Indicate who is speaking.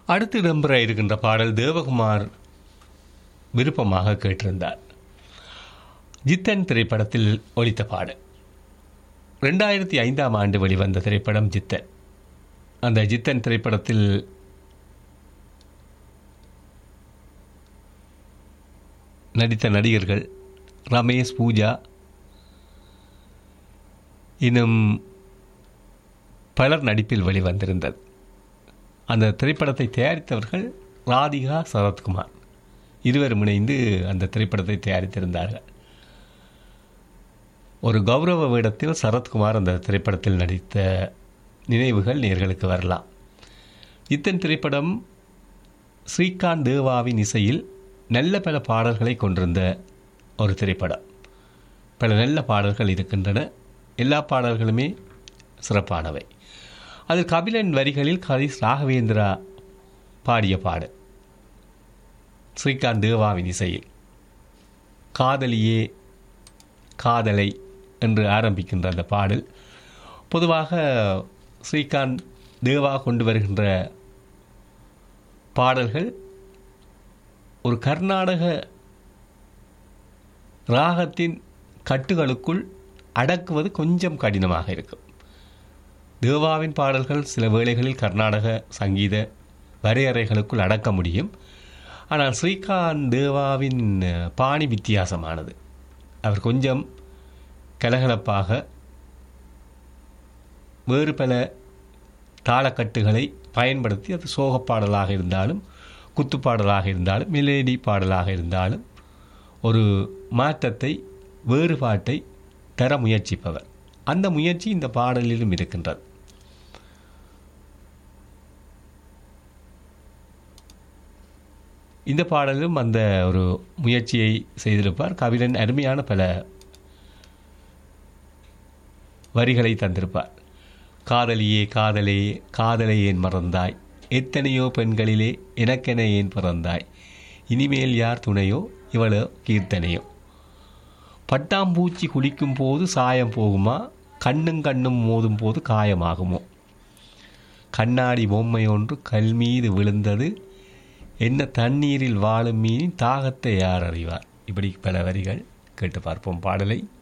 Speaker 1: அடுத்து இடம்பெற இருக்கின்ற பாடல் தேவகுமார் விருப்பமாக கேட்டிருந்தார் ஜித்தன் திரைப்படத்தில் ஒலித்த பாடல் ரெண்டாயிரத்தி ஐந்தாம் ஆண்டு வெளிவந்த திரைப்படம் ஜித்தன் அந்த ஜித்தன் திரைப்படத்தில் நடித்த நடிகர்கள் ரமேஷ் பூஜா இன்னும் பலர் நடிப்பில் வெளிவந்திருந்தது அந்த திரைப்படத்தை தயாரித்தவர்கள் ராதிகா சரத்குமார் இருவரும் இணைந்து அந்த திரைப்படத்தை தயாரித்திருந்தார்கள் ஒரு கௌரவ வேடத்தில் சரத்குமார் அந்த திரைப்படத்தில் நடித்த நினைவுகள் நேர்களுக்கு வரலாம் இத்தன் திரைப்படம் ஸ்ரீகாந்த் தேவாவின் இசையில் நல்ல பல பாடல்களை கொண்டிருந்த ஒரு திரைப்படம் பல நல்ல பாடல்கள் இருக்கின்றன எல்லா பாடல்களுமே சிறப்பானவை அதில் கபிலன் வரிகளில் ஹரிஸ் ராகவேந்திரா பாடிய பாடல் ஸ்ரீகாந்த் தேவாவின் இசையில் காதலியே காதலை என்று ஆரம்பிக்கின்ற அந்த பாடல் பொதுவாக ஸ்ரீகாந்த் தேவா கொண்டு வருகின்ற பாடல்கள் ஒரு கர்நாடக ராகத்தின் கட்டுகளுக்குள் அடக்குவது கொஞ்சம் கடினமாக இருக்கும் தேவாவின் பாடல்கள் சில வேளைகளில் கர்நாடக சங்கீத வரையறைகளுக்குள் அடக்க முடியும் ஆனால் ஸ்ரீகாந்த் தேவாவின் பாணி வித்தியாசமானது அவர் கொஞ்சம் கலகலப்பாக வேறு பல தாளக்கட்டுகளை பயன்படுத்தி அது சோகப்பாடலாக இருந்தாலும் குத்துப்பாடலாக இருந்தாலும் மிலேடி பாடலாக இருந்தாலும் ஒரு மாற்றத்தை வேறுபாட்டை தர முயற்சிப்பவர் அந்த முயற்சி இந்த பாடலிலும் இருக்கின்றது இந்த பாடலும் அந்த ஒரு முயற்சியை செய்திருப்பார் கபிலன் அருமையான பல வரிகளை தந்திருப்பார் காதலியே காதலே காதலை ஏன் மறந்தாய் எத்தனையோ பெண்களிலே எனக்கென ஏன் பிறந்தாய் இனிமேல் யார் துணையோ இவளோ கீர்த்தனையோ பட்டாம்பூச்சி குளிக்கும் போது சாயம் போகுமா கண்ணும் கண்ணும் மோதும் போது காயமாகுமோ கண்ணாடி பொம்மை ஒன்று கல் மீது விழுந்தது என்ன தண்ணீரில் வாழும் மீனின் தாகத்தை யார் அறிவார் இப்படி பல வரிகள் கேட்டு பார்ப்போம் பாடலை